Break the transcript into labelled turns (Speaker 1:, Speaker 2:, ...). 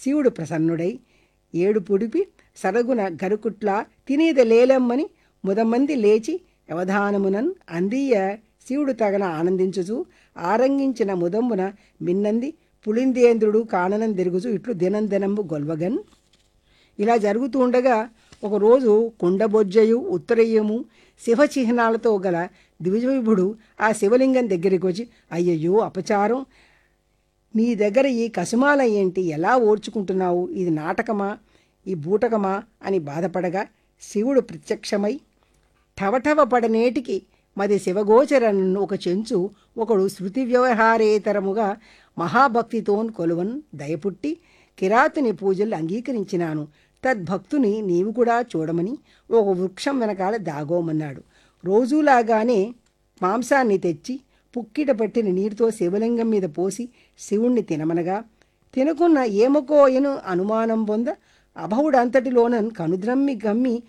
Speaker 1: శివుడు ప్రసన్నుడై ఏడు పొడిపి సరగున గరుకుట్ల తినేద లేలమ్మని ముదమంది లేచి అవధానమునన్ అందియ శివుడు తగన ఆనందించుచు ఆరంగించిన ముదమ్మున మిన్నంది పులిందేంద్రుడు కాననం తిరుగుచు ఇట్లు దినం దినంబు గొల్వగన్ ఇలా జరుగుతూ ఉండగా ఒకరోజు కుండబొజ్జయు ఉత్తరయ్యము శివచిహ్నాలతో గల ద్విజవిభుడు ఆ శివలింగం దగ్గరికి వచ్చి అయ్యయ్యో అపచారం నీ దగ్గర ఈ కసుమాల ఏంటి ఎలా ఓర్చుకుంటున్నావు ఇది నాటకమా ఈ బూటకమా అని బాధపడగా శివుడు ప్రత్యక్షమై టవటవ పడనేటికి మది శివగోచరను ఒక చెంచు ఒకడు శృతి వ్యవహారేతరముగా మహాభక్తితోన్ కొలువన్ దయపుట్టి కిరాతుని పూజలు అంగీకరించినాను తద్భక్తుని నీవు కూడా చూడమని ఒక వృక్షం వెనకాల దాగోమన్నాడు రోజులాగానే మాంసాన్ని తెచ్చి పుక్కిట పట్టిన నీటితో శివలింగం మీద పోసి శివుణ్ణి తినమనగా తినకున్న ఏమకోయను అనుమానం పొంద అభవుడంతటిలోనన్ కనుద్రమ్మి గమ్మి